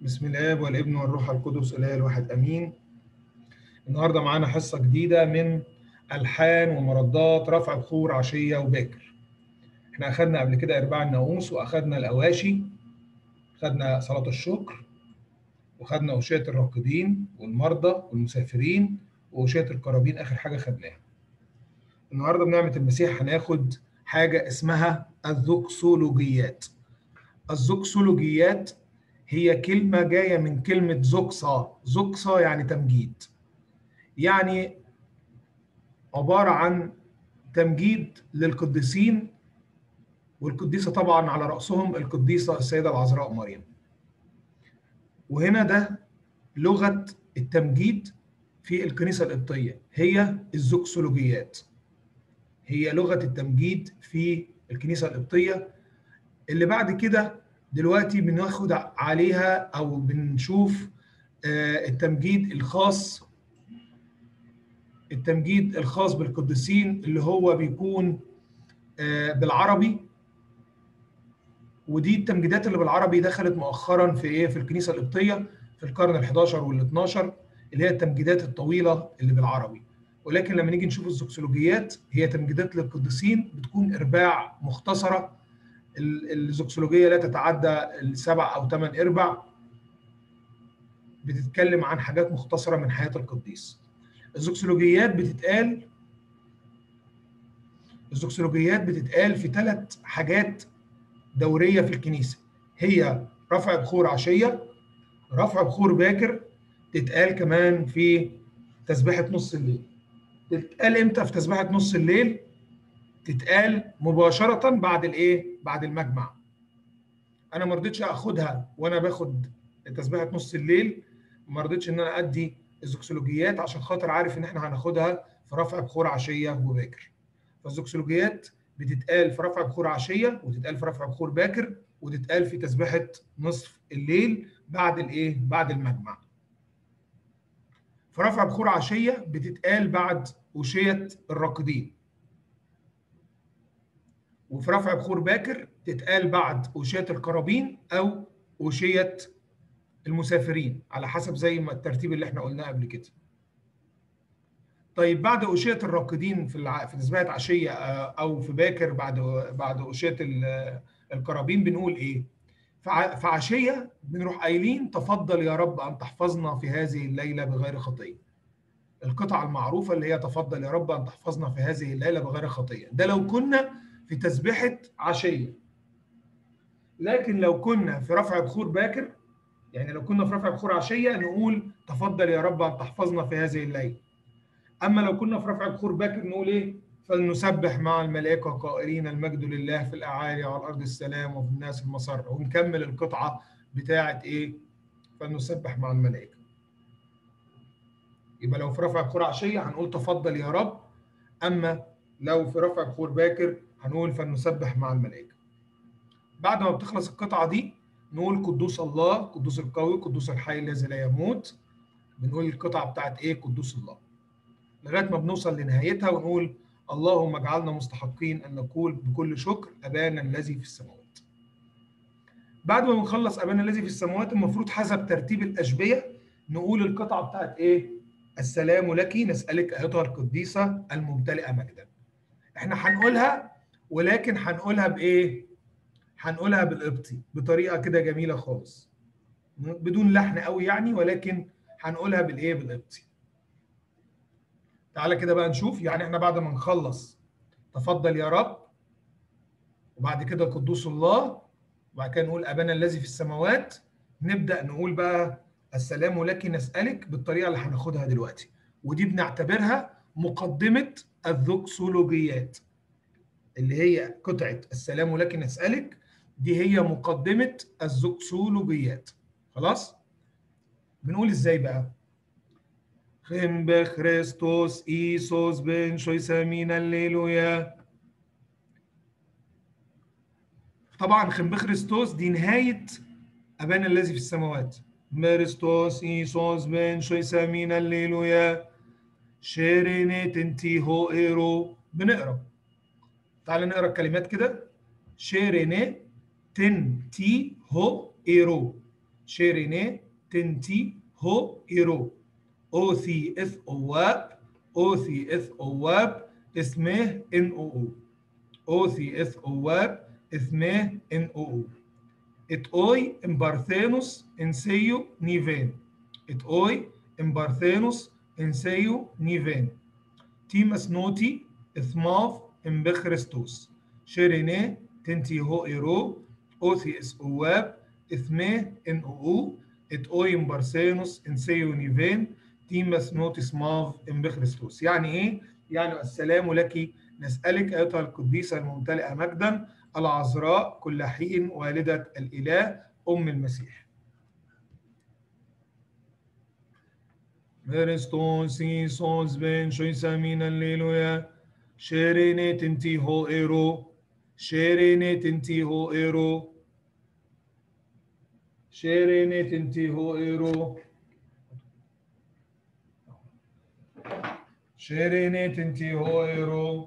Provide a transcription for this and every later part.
بسم الله والابن والروح القدس الاله الواحد امين النهارده معانا حصه جديده من الحان ومردات رفع بخور عشيه وباكر احنا اخذنا قبل كده ارباع الناموس واخذنا الاواشي خدنا صلاه الشكر وخدنا اوشيه الراقدين والمرضى والمسافرين واوشيه القرابين اخر حاجه خدناها النهارده بنعمه المسيح هناخد حاجه اسمها الزوكسولوجيات الزوكسولوجيات هي كلمة جاية من كلمة زوكسا زوكسا يعني تمجيد يعني عبارة عن تمجيد للقديسين والقديسة طبعا على رأسهم القديسة السيدة العذراء مريم وهنا ده لغة التمجيد في الكنيسة القبطية هي الزوكسولوجيات هي لغة التمجيد في الكنيسة القبطية اللي بعد كده دلوقتي بناخد عليها او بنشوف التمجيد الخاص التمجيد الخاص بالقديسين اللي هو بيكون بالعربي ودي التمجيدات اللي بالعربي دخلت مؤخرا في ايه في الكنيسه القبطيه في القرن ال11 وال12 اللي هي التمجيدات الطويله اللي بالعربي ولكن لما نيجي نشوف الزوكسولوجيات هي تمجيدات للقديسين بتكون ارباع مختصره الزوكسولوجيه لا تتعدى السبع او ثمان ارباع بتتكلم عن حاجات مختصره من حياه القديس الزوكسولوجيات بتتقال الزوكسولوجيات بتتقال في ثلاث حاجات دوريه في الكنيسه هي رفع بخور عشيه رفع بخور باكر تتقال كمان في تسبيحه نص الليل تتقال امتى في تسبيحه نص الليل تتقال مباشرة بعد الايه؟ بعد المجمع. أنا ما رضيتش آخدها وأنا باخد تسبيحة نص الليل، ما رضيتش إن أنا أدي الزوكسولوجيات عشان خاطر عارف إن إحنا هناخدها في رفع بخور عشية وباكر. فالزوكسولوجيات بتتقال في رفع بخور عشية وتتقال في رفع بخور باكر وتتقال في تسبيحة نصف الليل بعد الايه؟ بعد المجمع. في رفع بخور عشية بتتقال بعد أوشية الراقدين. وفي رفع بخور باكر تتقال بعد أوشية القرابين أو أوشية المسافرين على حسب زي ما الترتيب اللي احنا قلناه قبل كده. طيب بعد أوشية الراقدين في الع... في تسبيحة عشية أو في باكر بعد بعد أوشية القرابين بنقول إيه؟ في عشية بنروح قايلين تفضل يا رب أن تحفظنا في هذه الليلة بغير خطية. القطعة المعروفة اللي هي تفضل يا رب أن تحفظنا في هذه الليلة بغير خطية. ده لو كنا في تسبيحة عشية لكن لو كنا في رفع بخور باكر يعني لو كنا في رفع بخور عشية نقول تفضل يا رب أن تحفظنا في هذه الليلة أما لو كنا في رفع بخور باكر نقول إيه فلنسبح مع الملائكة قائلين المجد لله في الأعالي وعلى الأرض السلام وفي الناس المسر ونكمل القطعة بتاعة إيه فلنسبح مع الملائكة يبقى لو في رفع بخور عشية هنقول تفضل يا رب أما لو في رفع بخور باكر هنقول فلنسبح مع الملائكة بعد ما بتخلص القطعة دي نقول قدوس الله قدوس القوي قدوس الحي الذي لا يموت بنقول القطعة بتاعت ايه قدوس الله لغاية ما بنوصل لنهايتها ونقول اللهم اجعلنا مستحقين ان نقول بكل شكر ابانا الذي في السماوات بعد ما بنخلص ابانا الذي في السماوات المفروض حسب ترتيب الاشبيه نقول القطعه بتاعت ايه السلام لك نسالك ايتها القديسه الممتلئه مجدا احنا هنقولها ولكن هنقولها بايه هنقولها بالقبطي بطريقه كده جميله خالص بدون لحن قوي يعني ولكن هنقولها بالايه بالقبطي تعالى كده بقى نشوف يعني احنا بعد ما نخلص تفضل يا رب وبعد كده قدوس الله وبعد كده نقول ابانا الذي في السماوات نبدا نقول بقى السلام لك نسالك بالطريقه اللي هناخدها دلوقتي ودي بنعتبرها مقدمه الذوكسولوجيات اللي هي قطعة السلام لك نسألك دي هي مقدمة الزوكسولوجيات خلاص بنقول ازاي بقى خم بخريستوس إيسوس بن شويسامين الليلويا طبعا خم بخريستوس دي نهاية أبانا الذي في السماوات مرستوس إيسوس بن شويسامين الليلويا شيرينيت انتي هو ايرو بنقرا تعال نقرا الكلمات كده شيريني تن تي هو ايرو شيريني تنتي هو إيرو أوثي إث أواب أوثي إث أواب اسمه إن أو أو أوثي إث أواب اسمه إن أو أو إت أوي إمبارثينوس إنسيو نيفين إت أوي إمبارثينوس إنسيو نيفين تيمس نوتي إثماف إم بخريستوس شيريني تنتي هو إيرو أوثي إس أواب إثمه إن أو أو إت أوي إمبارثينوس إنسيو نيفين تيمس نوتيس ماف إم بخريستوس يعني إيه؟ يعني السلام لك نسألك أيتها القديسة الممتلئة مجدا العذراء كل حين والدة الإله أم المسيح Mereston si sons ben shoisamin alleluia. Sherene tinti ho ero. Sherene tinti ho ero. Sherene tinti ho ero. Sherene tinti ho ero.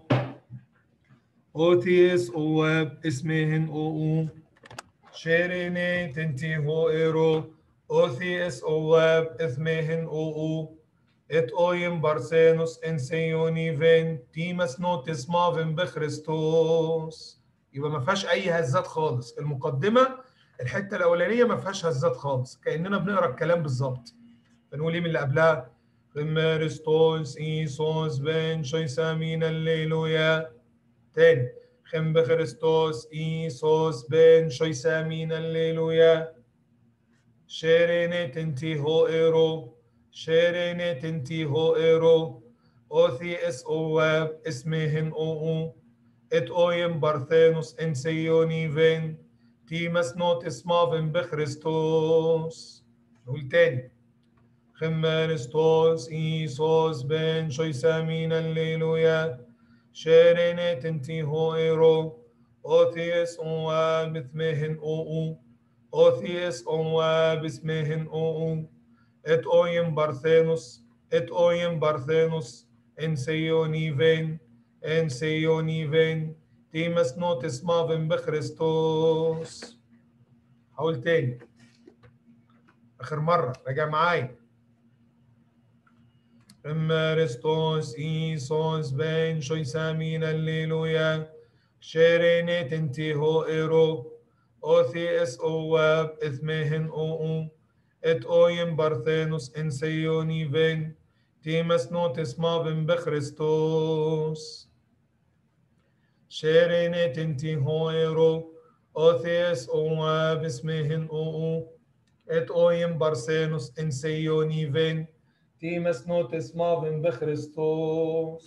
Otis oab اسمهن او شيريني تنتي هو ايرو اوثيس اواب اسمهن او ات اويم بارسينوس انسيوني فين تيمس نوتس مافن بخريستوس يبقى ما فيهاش اي هزات خالص المقدمه الحته الاولانيه ما فيهاش هزات خالص كاننا بنقرا الكلام بالظبط بنقول ايه من اللي قبلها خمرستوس ايسوس بن شيسامين الليلويا تاني خم بخريستوس ايسوس بن شيسامين الليلويا شيريني تنتي هو ايرو شيريني تنتي هو ايرو اوثي اس اواب اسمهن او او ات اويم بارثينوس انسيوني فين تيمس نوت اسمافن بخريستوس نقول تاني خمرستوس ايسوس بن شيسامين الليلويا شيريني تنتي هو ايرو اوثيس اواب اسمهن او او اوثيس اواب اسمهن او او ات اويم بارثينوس ات اويم بارثينوس انسيوني فين انسيوني فين تيمس نوتس مافن بخريستوس حاول تاني اخر مره راجع معايا Εμμεριστός Ιησούς μπεν σοϊσάμιν αλληλούια, شيريني تنتي هو إيرو أوثي اس أواب إثمهن أو ات أويم بارثينوس إن سيوني فين تيمس نوتس مابن بخريستوس شيريني تنتي هو إيرو أوثي اس أواب اسمهن أو ات أويم بارثينوس إن سيوني فين تيمس نوتس مافن بخريستوس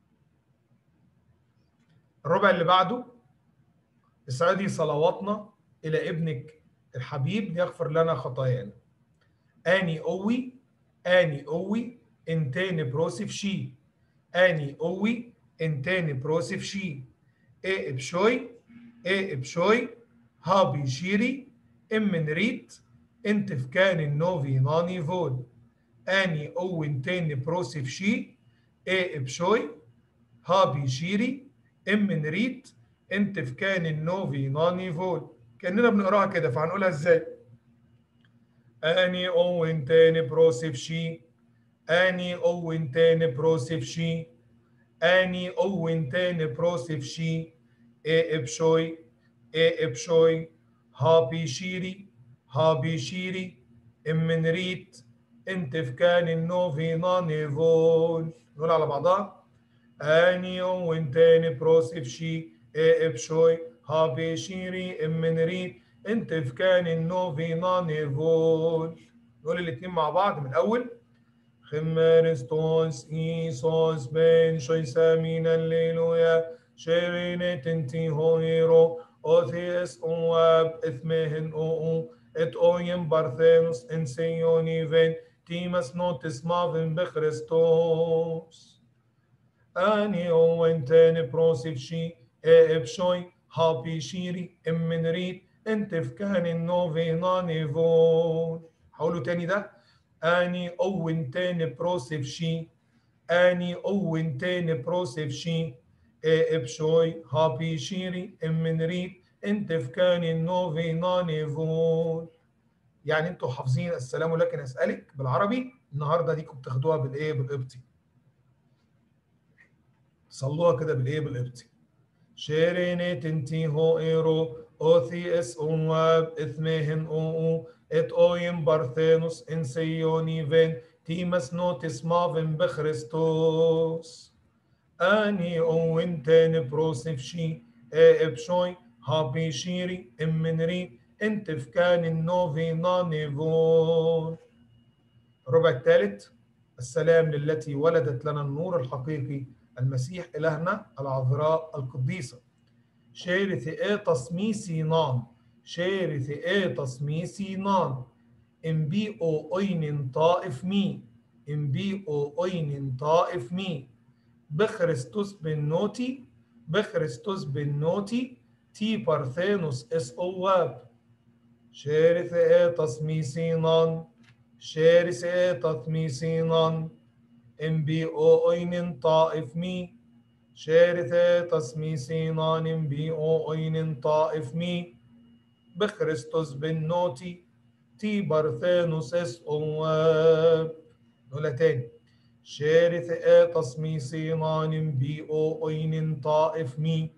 الربع اللي بعده اسعدي صلواتنا إلى ابنك الحبيب يغفر لنا خطايانا آني أوي آني أوي إنتاني بروسف شي آني أوي إنتاني بروسف شي إيه بشوي إيه بشوي هابي شيري إمن ريت انت في كان النوفي ناني فول اني اوين تاني بروسيف شي اي بشوي هابي شيري ام ريت انت في كان النوفي ناني فول كاننا بنقراها كده فهنقولها ازاي اني اوين تاني بروسيف شي اني اوين تاني بروسيف شي اني اوين تاني بروسيف شي اي بشوي اي بشوي هابي شيري هابي شيري ام ريت انت في كان النوفي ناني فول نقول على بعضها اني وانتاني بروسيف شي ايه بشوي هابي شيري امن ريت انت في كان النوفي ناني فول نقول الاتنين مع بعض من الاول خمرستوس ايسوس بن شوي سامين الليلويا شيرينت انتي هويرو اوثيس اواب اثمهن او ات اويم بارثينوس انسيوني فين تيمس نوتس مافن بخريستوس اني اوين تاني بروسيف شي ايه بشوي هابي شيري امن ريت انت في كان النوفي ناني فول هقوله تاني ده اني اوين تاني بروسيف شي اني اوين تاني بروسيف شي ايه بشوي هابي شيري امن ريت انت في كان النوفي ناني فول يعني انتوا حافظين السلام لكن اسالك بالعربي النهارده دي كنتوا بتاخدوها بالايه بالقبطي صلوها كده بالايه بالقبطي شيرينيت انتي هو ايرو اوثي اس اواب اثمهن او ات اويم بارثينوس ان سيوني فين تيمس نوتس مافن بخريستوس اني اوين تاني بروسفشي اي ابشوي هابي شيري امنري انت في كان النوفي نانيفون الربع الثالث السلام للتي ولدت لنا النور الحقيقي المسيح إلهنا العذراء القديسة شيرث إيه تصميسي نان شيرث إيه تصميسي نان إن بي أو أين طائف مي إن بي أو أين طائف مي بخريستوس بالنوتي بخريستوس بالنوتي تي بارثينوس اس أواب شيرث إيه تصميسي نان شيرث إيه تصميسي نان ام بي او اين طائف مي شارثة تصمي سينان ام بي او اين طائف مي بخريستوس بن نوتي تي برثانوس اس اواب دول تاني شارثة تصمي سينان ام بي او اين طائف مي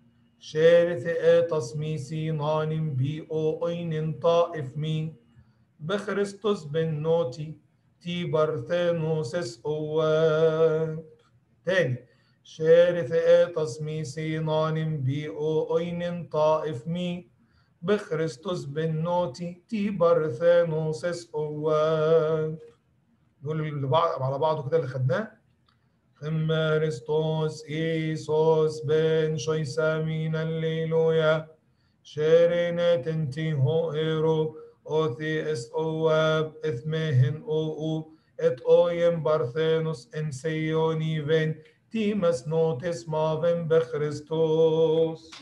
شارثة تصمي سينان ام بي او اين طائف مي بخريستوس بن نوتي تي برثينوسس اواب تاني شارث ايطس مي سينان بي او اين طائف مي بخريستوس بن نوتي تي برثينوسس اواب دول اللي بعض على بعضه كده اللي خدناه خمارستوس ايسوس بن شيسامين الليلويا شيرينت انتي هو ايرو اوثي اس اواب اثمهن او او ات اويم بارثينوس ان سيوني فين تيمس نوتس مافن بخريستوس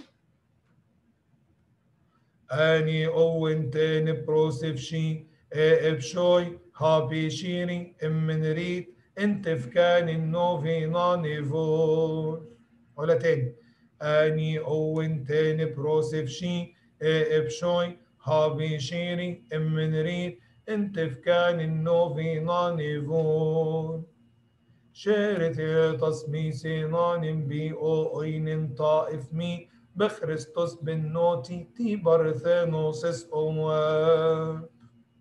اني اوين تاني بروسفشي ابشوي هابي شيري امن ريت انت في كان النوفي نانيفون ولا تاني اني اوين تاني بروسفشي ابشوي هابي شيري امن ريت انت في كان النوفي نانيفون شيرت تصمي سينان بي او اين طائف مي بخريستوس بن نوتي تي برثانوسس اواب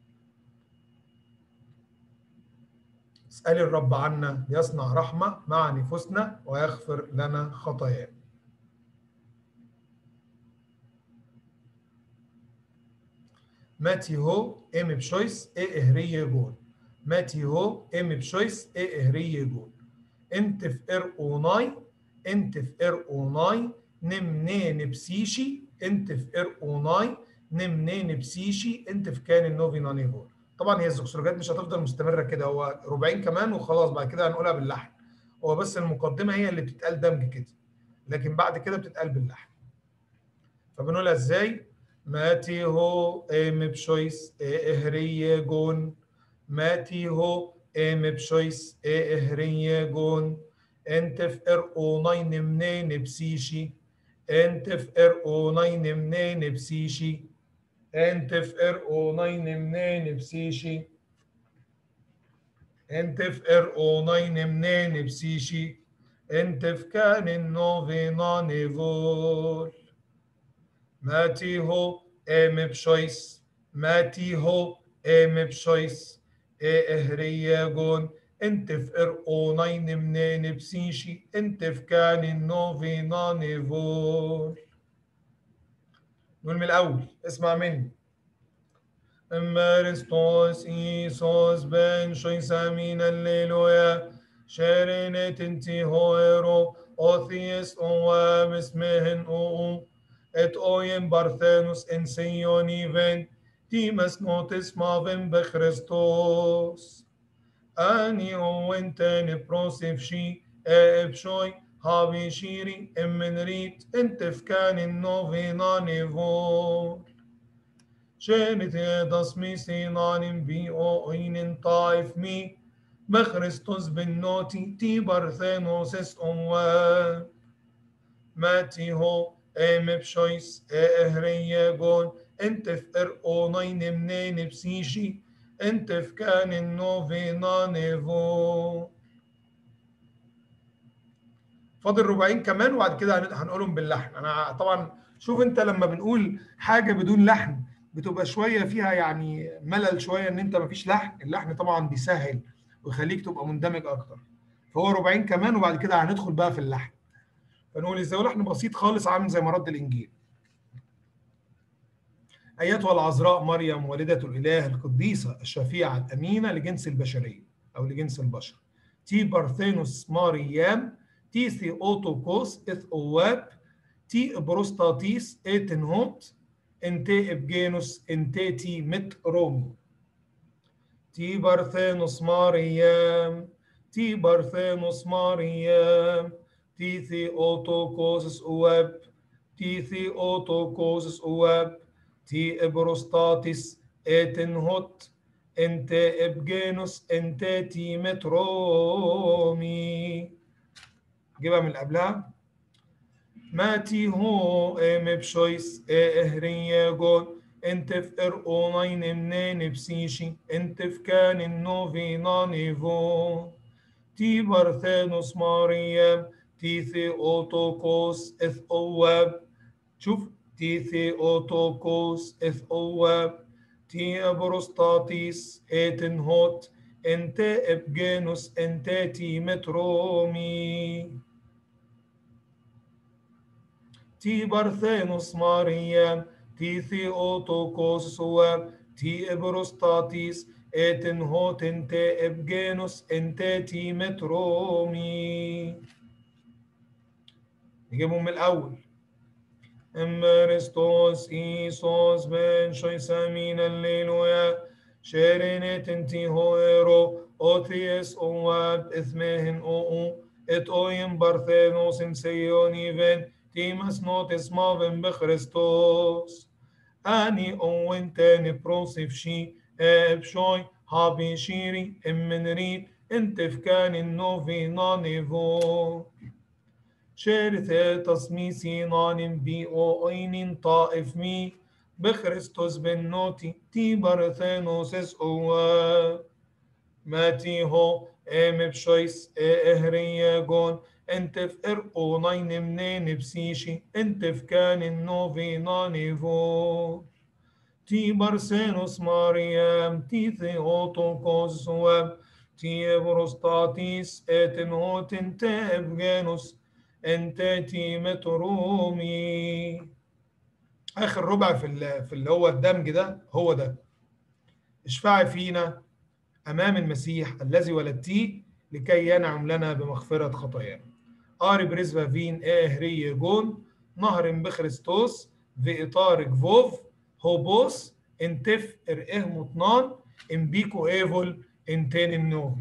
اسألي الرب عنا يصنع رحمة مع نفوسنا ويغفر لنا خطايانا ماتي هو ام بشويس اي اهري جون ماتي هو ام بشويس اي اهري جون انت في ار اوناي انت في ار اوناي نمنين بسيشي انت في ار اوناي نمنين بسيشي انت في كان النوفي نانيفور طبعا هي الزوكسولوجات مش هتفضل مستمره كده هو ربعين كمان وخلاص بعد كده هنقولها باللحن هو بس المقدمه هي اللي بتتقال دمج كده لكن بعد كده بتتقال باللحن فبنقولها ازاي ماتي هو ام بشويس اهري جون ماتي هو ام بشويس اهري جون انت في ار او ناين منين بسيشي انت في ار او ناين منين بسيشي انت في ار او ناين منين بسيشي انت في ار او ناين منين بسيشي انت في كان النوفي نانيفول ماتي هو ام بشويس ماتي هو ام بشويس ايه اهريا جون انت في ار او ناين منين بسيشي انت في كان النوفي نانيفول نقول من الاول اسمع مني امارستوس ايسوس بن شيسامين الليلويا شيرينت انتي هويرو اوثيس اوام اسمهن او ات اويم بارثينوس ان سيوني فين تيمس نوتس مافن بخريستوس اني اوين تاني بروسيفشي ابشوي هابي شيري امن ريت انت في كان النوفي نانيفون شانت تصمي سينان بي او اين طائف مي بخريستوس بالنوتي تي برثينوس اس اواب ماتي هو ام بشويس اهريجون انت في ارقونين منين بسيشي انت في كان النوفي نانيفو فاضل ربعين كمان وبعد كده هنقولهم باللحن انا طبعا شوف انت لما بنقول حاجه بدون لحن بتبقى شويه فيها يعني ملل شويه ان انت مفيش لحن اللحن طبعا بيسهل ويخليك تبقى مندمج اكتر فهو ربعين كمان وبعد كده هندخل بقى في اللحن فنقول ازاي لحن بسيط خالص عامل زي مرد الانجيل ايتها العذراء مريم والده الاله القديسه الشفيعه الامينه لجنس البشريه او لجنس البشر تي بارثينوس ماريام تي ثي اوتوكوس اث اواب تي بروستاتيس ايتنهوت انتي ابجينوس انتي تي مت رومي تي بارثينوس ماريام تي بارثينوس ماريام تي ثي اوتوكوس اواب تي ثي اوتوكوس اواب تي ابروستاتيس ايتنهوت انت ابجينوس انت تي مترومي جيبها من اللي قبلها ماتي هو ام بشويس اهريجون انت في ارقونين منين بسيشي انت في كان النوفي نانيفو تي بارثانوس ماريام تي ثي اوتوكوس اث اواب شوف تي ثي اوتوكوس اث اواب تي ابروستاتيس ايتنهوت انت ابجينوس انت تي مترومي تي بارثينوس ماريام تي ثي اوتوكوس سواب تي ابروستاتيس ايتنهوت انت ابجينوس انت تي مترومي نجيبهم من الاول امرستوس ايسوس بن شيسامين الليلويا شيرينت انتي هويرو اوثيس اواب اثمهن او ات اويم بارثينوس ان سيوني فين تيمس نوتس مافن بخريستوس اني اوين تاني بروسيف شي ابشوي هابي شيري امنريت انت في كان النوفي نانيفو شيرث تصميسي نان بي او اين طائف مي بخريستوس بنوتي تي بارثينوس اس او ماتي هو ام بشويس اهريجون انت في ارقو نين منين بسيشي انت في كان النوفي نانيفو تي بارسينوس ماريام تي ثيوتوكوس واب تي بروستاتيس اتنوت انت ابجانوس انت تي مترومي اخر ربع في في اللي هو الدمج ده هو ده اشفعي فينا امام المسيح الذي ولدتيه لكي ينعم لنا بمغفره خطايانا اري بريزفا فين اهري جون نهر بخريستوس في اطار جفوف هوبوس انتف ارئه مطنان امبيكو ايفول انتين النوفي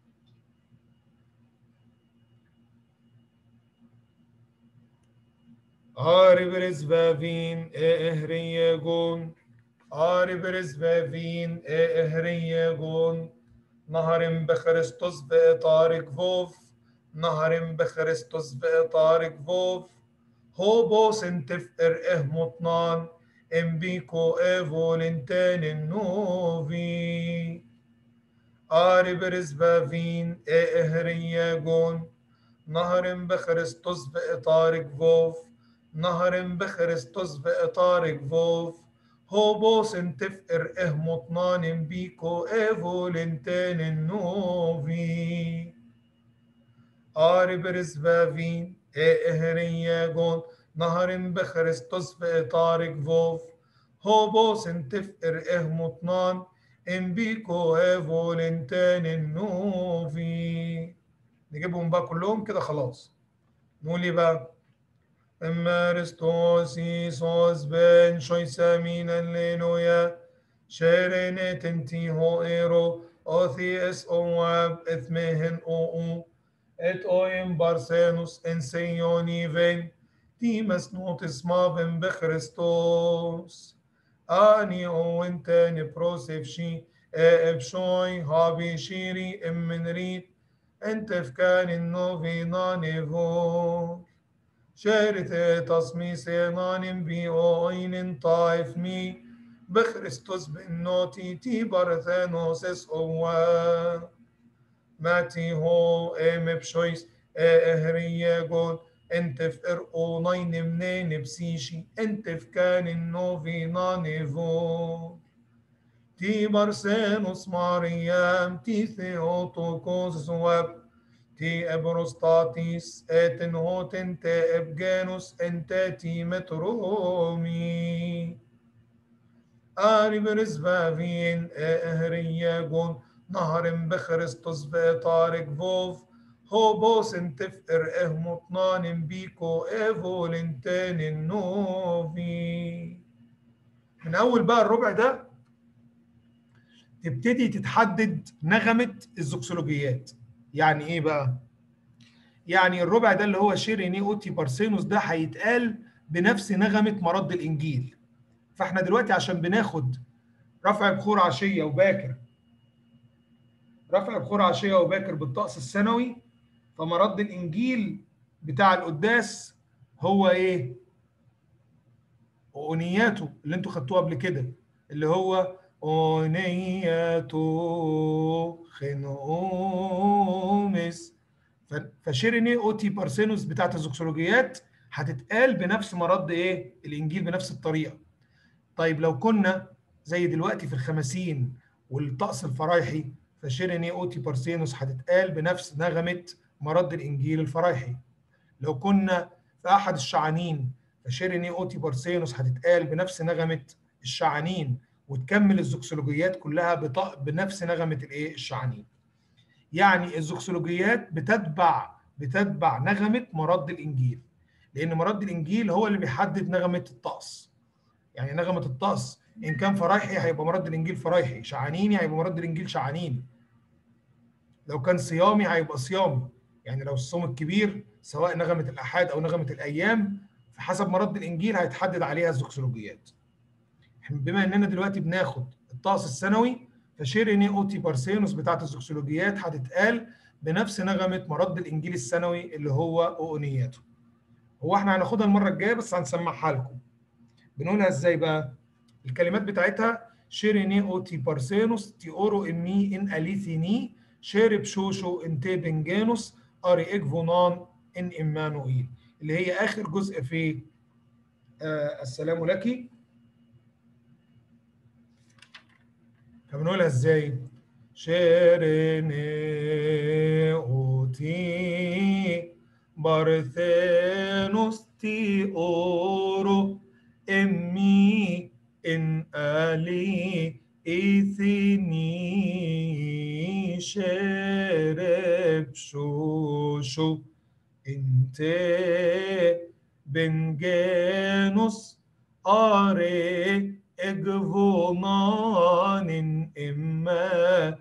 آري بريزفا فين اهري جون آري بريزفا فين اهري جون نهر بخريستوس بإطار جفوف نهر بخريستوس بإطار جفوف هوبوس انتف ارئه مطنان امبيكو ايفو لنتان النوفي آري برزبا فين اهرياجون نهر بخريستوس بإطار جفوف نهر بخريستوس بإطار جفوف هوبوس انتف ارئه مطنان امبيكو ايفو لنتان النوفي آري برزبا فين اهرياجون نهر بخريستوس في إطار جفوف هوبوس انتف ارئه مطنان امبيكو ايفو لنتان النوفي نجيبهم بقى كلهم كده خلاص نقول ايه بقى امارستوسي صوص بن شويسامين الليلويا شيرينت انتي هو ايرو اوثي اس اواب اثمهن او او ات اويم بارسينوس انسيوني فين تيمس نوتس مافن بخريستوس اني او انتاني بروسيف شي ابشوي هابي شيري امن ريت انت في كان النوفي نانيفو شارث تصمي سينان بي اوين طائف مي بخريستوس بالنوتي تي بارثانوس اس اوا ماتي هو ام بشويس اهرية قول انت في ارقو نين منين بسيشي انت في كان النوفي نانيفو تي بارسانوس ماريام تي ثيوتوكوس زواب تي ابروستاتيس اتن هوتن تي ابجانوس انت تي مترومي آري برزبافين اهرية قول نهر بخرستوس بطارق فوف هو بوس انتفقر اه مطنان بيكو ايفو لنتان النوفي من اول بقى الربع ده تبتدي تتحدد نغمة الزوكسولوجيات يعني ايه بقى يعني الربع ده اللي هو شيريني اوتي بارسينوس ده هيتقال بنفس نغمة مرد الانجيل فاحنا دلوقتي عشان بناخد رفع بخور عشية وباكر رفع بخور عشية وباكر بالطقس السنوي فمرد الانجيل بتاع القداس هو ايه اغنياته اللي انتوا خدتوها قبل كده اللي هو اغنياته خنومس فشيريني اوتي بارسينوس بتاعت الزوكسولوجيات هتتقال بنفس مرد ايه الانجيل بنفس الطريقه طيب لو كنا زي دلوقتي في الخمسين والطقس الفرايحي فشيريني اوتي بارسينوس هتتقال بنفس نغمه مرد الانجيل الفرايحي لو كنا في احد الشعانين فشيريني اوتي بارسينوس هتتقال بنفس نغمه الشعانين وتكمل الزوكسولوجيات كلها بطق بنفس نغمه الايه الشعانين يعني الزوكسولوجيات بتتبع بتتبع نغمه مرد الانجيل لان مرد الانجيل هو اللي بيحدد نغمه الطقس يعني نغمه الطقس ان كان فرايحي هيبقى مرد الانجيل فرايحي شعانيني هيبقى مرد الانجيل شعانيني لو كان صيامي هيبقى صيامي يعني لو الصوم الكبير سواء نغمه الاحاد او نغمه الايام فحسب مرد الانجيل هيتحدد عليها الزوكسولوجيات بما اننا دلوقتي بناخد الطقس السنوي فشيريني اوتي بارسينوس بتاعت الزوكسولوجيات هتتقال بنفس نغمه مرد الانجيل السنوي اللي هو اؤنيته هو احنا هناخدها المره الجايه بس هنسمعها لكم بنقولها ازاي بقى الكلمات بتاعتها شيريني اوتي بارسينوس تي اورو امي ان اليثيني شارب شوشو انتي بنجانوس اري اكفونان ان امانوئيل اللي هي اخر جزء في آه السلام لك فبنقولها ازاي شيريني اوتي بارثينوس تي اورو امي ان الي ايثيني شارب شوشو انت بنجانوس اري اجفونان اما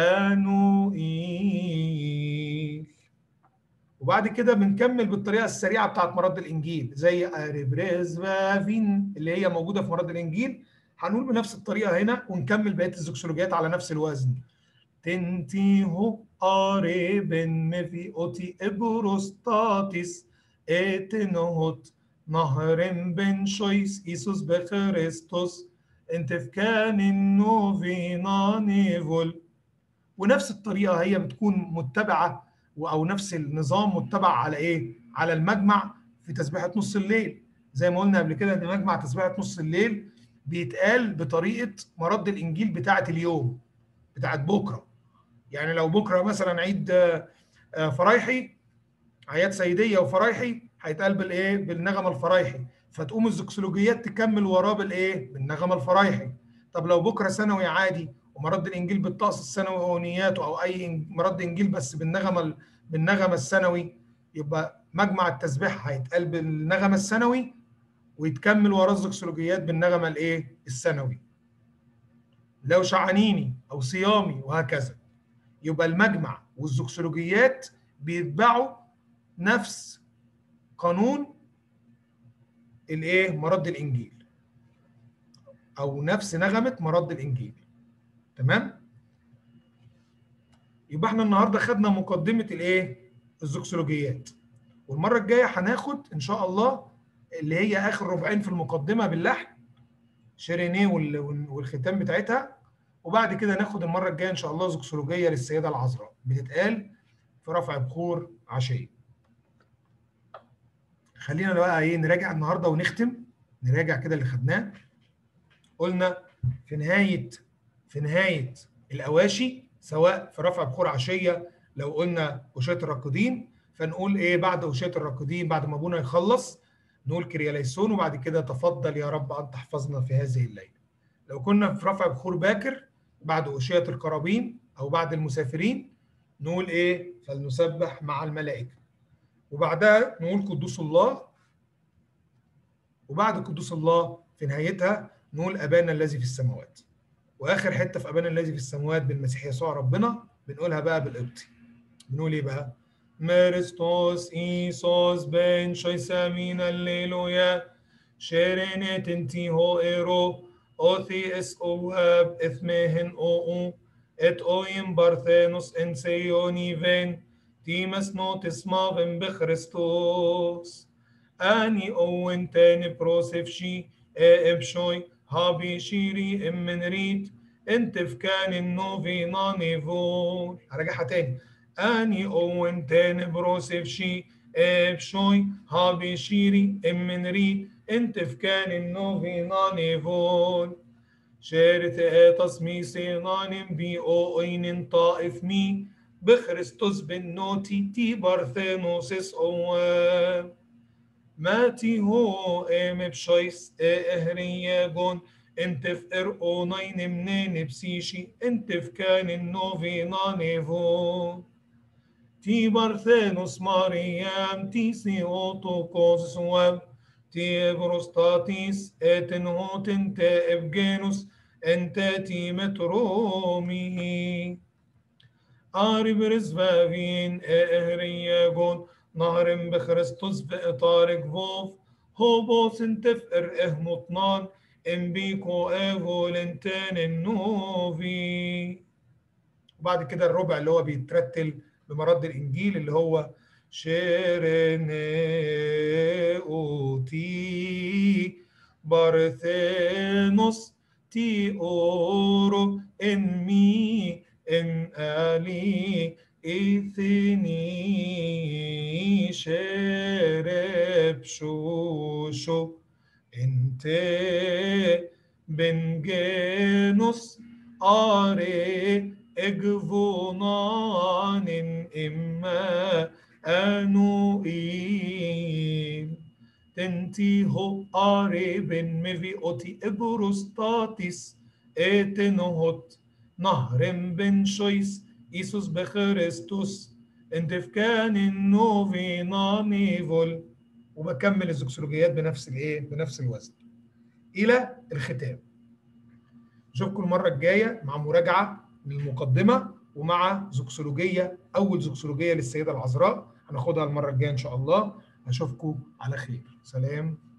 انوئيل وبعد كده بنكمل بالطريقه السريعه بتاعت مرد الانجيل زي اريبريز فين اللي هي موجوده في مرد الانجيل هنقول بنفس الطريقه هنا ونكمل بقيه الزوكسولوجيات على نفس الوزن تنتيهو اريبن مفي اوتي ابروستاتيس اتنهوت نهر بن شويس ايسوس بخريستوس انت في كان النوفينا نيفول ونفس الطريقه هي بتكون متبعه او نفس النظام متبع على ايه؟ على المجمع في تسبيحه نص الليل زي ما قلنا قبل كده ان مجمع تسبيحه نص الليل بيتقال بطريقه مرد الانجيل بتاعه اليوم بتاعه بكره يعني لو بكره مثلا عيد فرايحي اعياد سيديه وفرايحي هيتقال بالايه؟ بالنغمه الفرايحي فتقوم الزوكسولوجيات تكمل وراه بالايه؟ بالنغمه الفرايحي طب لو بكره ثانوي عادي ومرد الانجيل بالطقس السنوي اغنياته او اي مرد انجيل بس بالنغمه بالنغمه السنوي يبقى مجمع التسبيح هيتقال بالنغمه السنوي ويتكمل وراه الزوكسولوجيات بالنغمه الايه؟ السنوي. لو شعانيني او صيامي وهكذا. يبقى المجمع والزوكسولوجيات بيتبعوا نفس قانون الايه؟ مرد الانجيل. او نفس نغمه مرد الانجيل. تمام؟ يبقى احنا النهارده خدنا مقدمه الايه؟ الزوكسولوجيات. والمره الجايه هناخد ان شاء الله اللي هي اخر ربعين في المقدمه باللحن شيرينيه والختام بتاعتها وبعد كده ناخد المره الجايه ان شاء الله زوكسولوجيه للسيده العذراء بتتقال في رفع بخور عشيه خلينا بقى ايه نراجع النهارده ونختم نراجع كده اللي خدناه قلنا في نهايه في نهايه الاواشي سواء في رفع بخور عشيه لو قلنا أشية الراقدين فنقول ايه بعد أشية الراقدين بعد ما ابونا يخلص نقول كرياليسون وبعد كده تفضل يا رب ان تحفظنا في هذه الليله. لو كنا في رفع بخور باكر بعد أشية القرابين او بعد المسافرين نقول ايه فلنسبح مع الملائكه. وبعدها نقول قدوس الله وبعد قدوس الله في نهايتها نقول ابانا الذي في السماوات. واخر حته في ابانا الذي في السماوات بالمسيح يسوع ربنا بنقولها بقى بالقبطي. بنقول ايه بقى؟ ميرستوس إيسوس بن شيسامين الليلويا شيرينت انتي هو إيرو أوثي إس أوهاب إثمهن أو إت أويم بارثينوس إن سيوني فين تيمس نوتس مافن بخريستوس أني أوين تاني بروسفشي إيه إبشوي هابي شيري إمن ريت انت في كان النوفي ناني فول هرجعها تاني اني اون تاني بروسف شي افشوي هابي شيري امن ري انت في كان النوفي ناني فول شارت اتس مي سينانم بي او اين طائف مي بخريستوس بالنوتي تي بارثينوسس اوام ماتي هو ام بشويس اهرياجون انت في ارقونين منين بسيشي انت في كان النوفي نانيفون تي بارثينوس ماريام تي سيوتوكوس سوام تي بروستاتيس اتن هوتن تي ابجينوس انت تي مترومي آري برزفافين اهرياجون نهر بخريستوس بإطارك فوف هوبوس انت في ارقه مطنان امبيكو ايفولنتين النوفي وبعد كده الربع اللي هو بيترتل بمرد الانجيل اللي هو شيرنيوتي بارثينوس تي اورو ان مي ان الي اثني شرب شوشو انت بن جينوس اري اجفونان اما انوئيل تنتي هو اري بن مفي اوتي ابروستاتيس اتنهوت نهر بن شويس ايسوس بخريستوس انت في كان النوفي نانيفول وبكمل الزوكسولوجيات بنفس الايه بنفس الوزن الى الختام اشوفكم المره الجايه مع مراجعه للمقدمه ومع زوكسولوجيه اول زوكسولوجيه للسيده العذراء هناخدها المره الجايه ان شاء الله اشوفكم على خير سلام